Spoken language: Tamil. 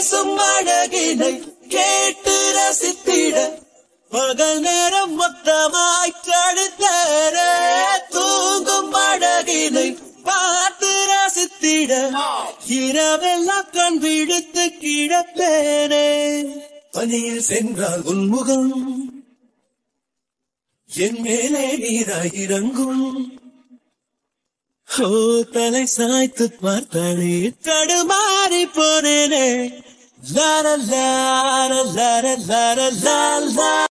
பேசும் அழகினை கேட்டு ரசித்திட பகல் நேரம் மொத்தமாய் கழுத்தர தூங்கும் அழகினை பார்த்து ரசித்திட இரவெல்லாம் கண் விடுத்து கிடப்பேனே பனியில் சென்றால் உன்முகம் என் மேலே நீராய் இறங்கும் ஓ தலை சாய்த்து பார்த்தாலே தடுமாறி போனேனே லார லார லார லார லா லா